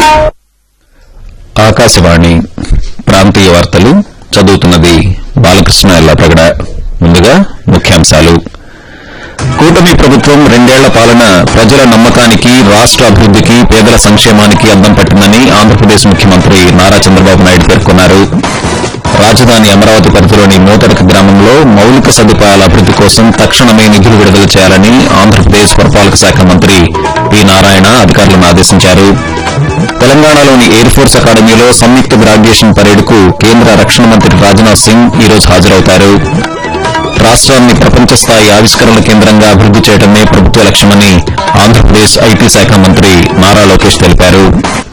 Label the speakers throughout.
Speaker 1: ఆకాశవాణి ప్రాంతీయ వార్తలు చదువుతున్నది బాలకృష్ణ ఎల్లప్రగడ ముందుగా ముఖ్యాంశాలు కూటమి ప్రభుత్వం రెండేళ్ల పాలన ప్రజల నమ్మకానికి రాష్ట అభివృద్దికి పేదల సంక్షేమానికి అద్దం పట్టిందని ఆంధ్రప్రదేశ్ ముఖ్యమంత్రి నారా చంద్రబాబు నాయుడు పేర్కొన్నారు రాజధాని అమరావతి పరిధిలోని మోతడక గ్రామంలో మౌలిక సదుపాయాల అభివృద్ది కోసం తక్షణమే నిధులు విడుదల చేయాలని ఆంధ్రప్రదేశ్ పురపాలక శాఖ మంత్రి పి నారాయణ అధికారులను ఆదేశించారు తెలంగాణలోని ఎయిర్ ఫోర్స్ అకాడమీలో సంయుక్త గ్రాడ్యుయేషన్ పరేడ్కు కేంద్ర రక్షణ మంత్రి రాజ్నాథ్ సింగ్ ఈ రోజు హాజరవుతారు రాష్ట్రాన్ని ప్రపంచ స్థాయి ఆవిష్కరణల కేంద్రంగా అభివృద్ది చేయడమే ప్రభుత్వ లక్ష్యమని ఆంధ్రప్రదేశ్ ఐటీ శాఖ మంత్రి నారా లోకేష్ తెలిపారు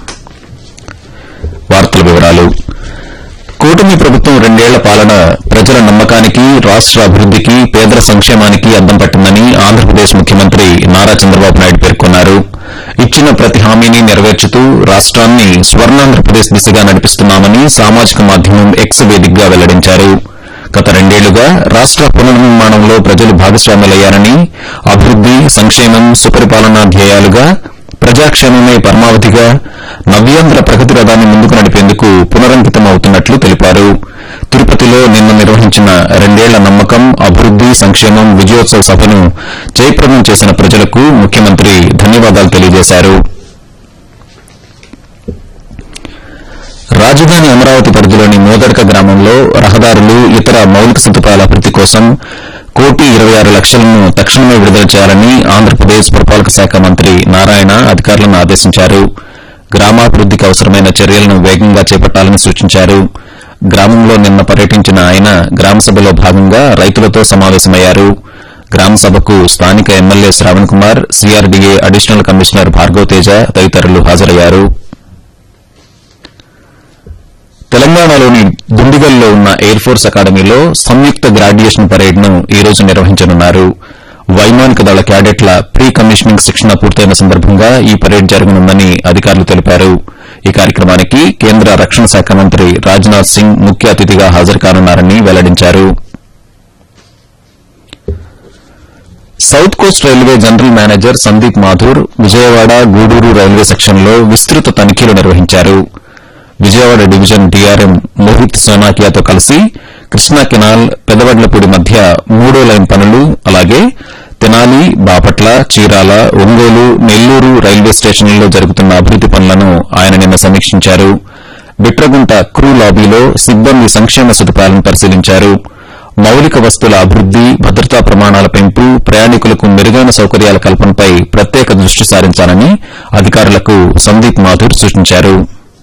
Speaker 1: వార్తల వివరాలు కూటమి ప్రభుత్వం రెండేళ్ల పాలన ప్రజల నమ్మకానికి రాష్ట అభివృద్దికి పేదల సంక్షేమానికి అద్దం పట్టిందని ఆంధ్రప్రదేశ్ ముఖ్యమంత్రి నారా చంద్రబాబు నాయుడు పేర్కొన్నారు ఇచ్చిన ప్రతి హామీని నెరవేర్చుతూ రాష్ట్రాన్ని స్వర్ణాంధ్రప్రదేశ్ దిశగా నడిపిస్తున్నామని సామాజిక మాధ్యమం ఎక్స్ వేదికగా వెల్లడించారు గత రెండేళ్లుగా రాష్ట పునర్నిర్మాణంలో ప్రజలు భాగస్వాములయ్యారని అభివృద్ది సంక్షేమం సుపరిపాలనా ధ్యేయాలుగా ప్రజాక్షేమమే పరమావధిగా నవ్యాంధ్ర ప్రగతి రథాన్ని ముందుకు నడిపేందుకు పునరంకితం అవుతున్నట్లు తెలిపారు తిరుపతిలో నిన్న నిర్వహించిన రెండేళ్ల నమ్మకం అభివృద్ది సంక్షేమం విజయోత్సవ సభను జయప్రదం చేసిన ప్రజలకు ముఖ్యమంత్రి ధన్యవాదాలు తెలియజేశారు రాజధాని అమరావతి పరిధిలోని మోదడక గ్రామంలో రహదారులు ఇతర మౌలిక సదుపాయాల అభివృద్ది కోసం కోటి ఇరవై ఆరు లక్షలను తక్షణమే విడుదల చేయాలని ఆంధ్రప్రదేశ్ పురపాలక శాఖ మంత్రి నారాయణ అధికారులను ఆదేశించారు గ్రామాభివృద్దికి అవసరమైన చర్యలను వేగంగా చేపట్టాలని సూచించారు గ్రామంలో నిన్న పర్యటించిన ఆయన గ్రామసభలో భాగంగా రైతులతో సమావేశమయ్యారు గ్రామసభకు స్థానిక MLA Shravan Kumar CRDA additional commissioner Bhargav Teja తదితరులు హాజరయ్యారు తెలంగాణలోని దుండిగల్లో ఉన్న ఎయిర్ ఫోర్స్ అకాడమీలో సంయుక్త గ్రాడ్యుయేషన్ పరేడ్ ను ఈ రోజు నిర్వహించనున్నారు వైమానిక దళ క్యాడెట్ల ప్రీ కమిషనింగ్ శిక్షణ పూర్తయిన సందర్భంగా ఈ పరేడ్ జరగనుందని అధికారులు తెలిపారు ఈ కార్యక్రమానికి కేంద్ర రక్షణ శాఖ మంత్రి రాజ్నాథ్ సింగ్ ముఖ్య అతిథిగా హాజరు కానున్నారని వెల్లడించారు south coast railway general manager Sandeep Mathur Vijayawada Gudur railway సెక్షన్లో విస్తృత తనిఖీలు నిర్వహించారు విజయవాడ డివిజన్ డీఆర్ఎం మోహిత్ సోనాకియాతో కలిసి కృష్ణా కెనాల్ పెదవడ్లపూడి మధ్య మూడో లైన్ పనులు అలాగే తెనాలి బాపట్ల చీరాల ఒంగోలు నెల్లూరు రైల్వే స్టేషన్లలో జరుగుతున్న అభివృద్ది పనులను ఆయన నిన్న సమీక్షించారు బిట్రగుంట క్రూ లాబీలో సిబ్బంది సంక్షేమ సదుపాయాలను పరిశీలించారు మౌలిక వస్తువుల అభివృద్ది భద్రతా ప్రమాణాల పెంపు ప్రయాణికులకు మెరుగైన సౌకర్యాల కల్పనపై ప్రత్యేక దృష్టి సారించాలని అధికారులకు సందీప్ మాథూర్ సూచించారు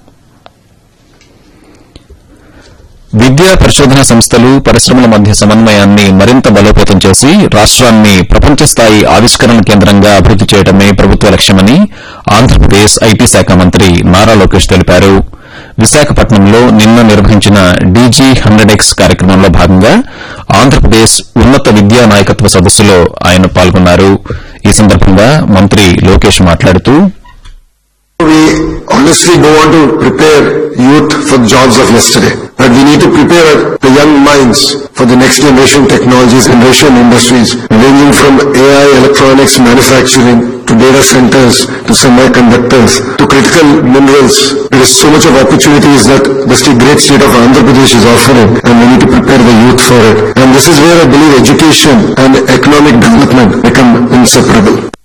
Speaker 1: విద్యా పరిశోధన సంస్థలు పరిశ్రమల మధ్య సమన్వయాన్ని మరింత బలోపేతం చేసి రాష్ట్రాన్ని ప్రపంచ స్థాయి ఆవిష్కరణ కేంద్రంగా అభివృద్ది చేయడమే ప్రభుత్వ లక్ష్యమని ఆంధ్రప్రదేశ్ ఐటీ శాఖ మంత్రి నారా లోకేష్ తెలిపారు విశాఖపట్నంలో నిన్న నిర్వహించిన డీజీ హండ్రెడ్ ఎక్స్ కార్యక్రమంలో భాగంగా ఆంధ్రప్రదేశ్ ఉన్నత విద్యా నాయకత్వ సదస్సులో ఆయన పాల్గొన్నారు ఈ సందర్భంగా మంత్రి లోకేష్ మాట్లాడుతూ
Speaker 2: We honestly don't want to prepare youth for the jobs of yesterday, but we need to prepare the young minds for the next generation technologies, generation industries, ranging from AI, electronics, manufacturing, to data centers, to semiconductors, to critical minerals. There is so much of opportunities that the state, great state of Andhra Pradesh is offering, and we need to prepare the youth for it. And this is where I believe education and economic development become inseparable.